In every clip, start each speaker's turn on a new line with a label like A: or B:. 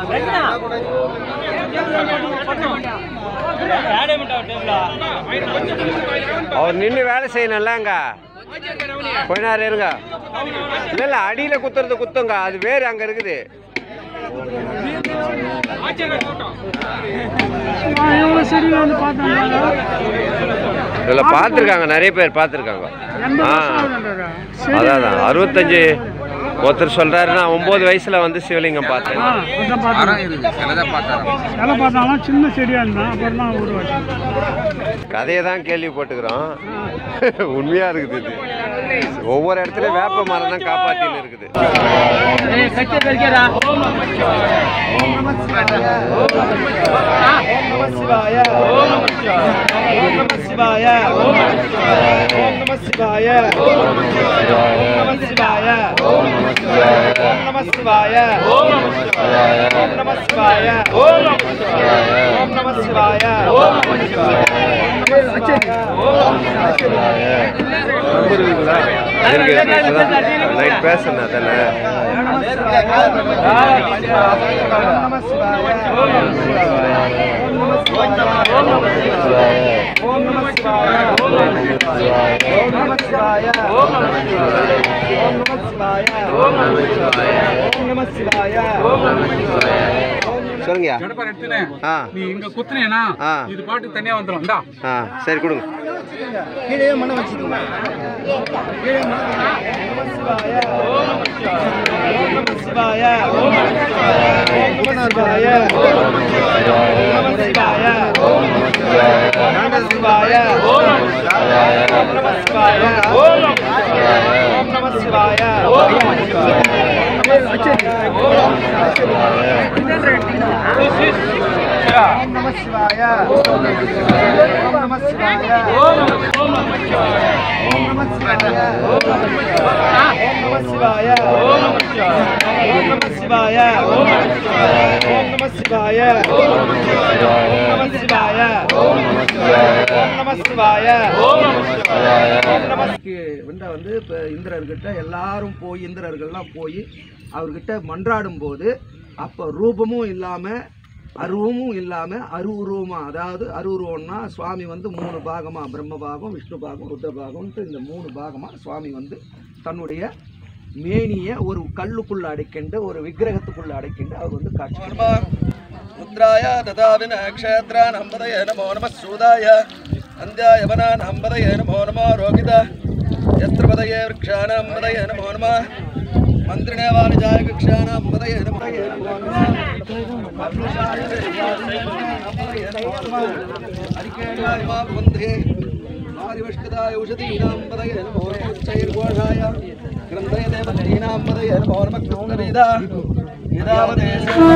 A: அவர் நின்று வேலை செய்யணும்லங்க கொஞ்ச நேரம் இருங்க இல்லை இல்லை அடியில் குத்துறது குத்துங்க அது வேறு அங்கே இருக்குது
B: எவ்வளோ செடி வந்து பார்த்தாங்க
A: இதில் பார்த்துருக்காங்க நிறைய பேர் பார்த்துருக்காங்க
B: எண்பது
A: ஆ
B: வருஷம் ஆகுதுன்றா. செடி
A: அதான் அதான் அறுபத்தஞ்சு ஒருத்தர் சொல்கிறாரு நான் ஒம்பது வயசில் வந்து சிவலிங்கம் பார்த்தேன்
B: ஆ, அதான் பார்த்தேன். சிலை பார்த்தாலும் சின்ன செடியாக இருந்தான் அப்புறம் தான் உருவாச்சு
A: கதையை தான் கேள்விப்பட்டுக்கிறோம் உண்மையாக இருக்குது இது ஒவ்வொரு இடத்துலையும் வேப்ப மரம் தான் காப்பாற்றின்னு இருக்குது நைட் பேசுனேன் தானே சொல்லுங்கய்யா ஆ
B: நீ இங்க குத்துனேனா
A: ஆ.
B: இது பாட்டு தனியா வந்துடும் இந்தா
A: ஆ சரி கொடுங்க
C: கீழே மண்ணை வச்சுக்கோங்க கீழே வந்து வந்து இப்போ இந்திரர்கிட்ட எல்லாரும் போய் இந்திரர்கள்லாம் போய் அவர்கிட்ட மன்றாடும் போது அப்போ ரூபமும் இல்லாமல் அருவமும் இல்லாமல் அருவுருவமா அதாவது அருவுருவம்னா சுவாமி வந்து மூணு பாகமாக பிரம்ம பாகம் விஷ்ணு பாகம் ருத்ர பாகம்ன்ட்டு இந்த மூணு பாகமாக சுவாமி வந்து தன்னுடைய மேனியை ஒரு கல்லுக்குள்ள அடைக்கிண்டு ஒரு விக்கிரகத்துக்குள்ள அடைக்கிண்டு அவர் வந்து காட்சி ருத்ராய ததாவின க்ஷேத்ரான் அம்பதய நமோ நம சூதாய அந்தியாய வனான் அம்பதய நமோ நமோ ரோகித யத்ரபதயே விரக்ஷாணாம் பதய நமோ நம மந்திரிணே வாணிஜாய விரக்ஷாணாம் பதய நமோ நமோ புந்தே ஆதிவஷ்கதாய உஷதீனாம் பதய நமோ நம உச்சைர்கோஷாய கிரந்தய தேவதீனாம் பதய நமோ நம கிருஷ்ணவேதா யதாவதே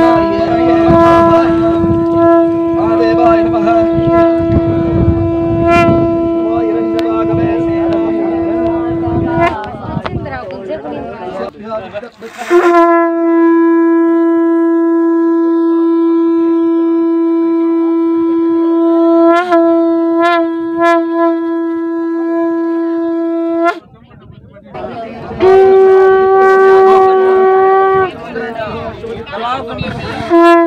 C: மகாதேவாய நமः ஓ இரண்டவாகவே
B: ஆ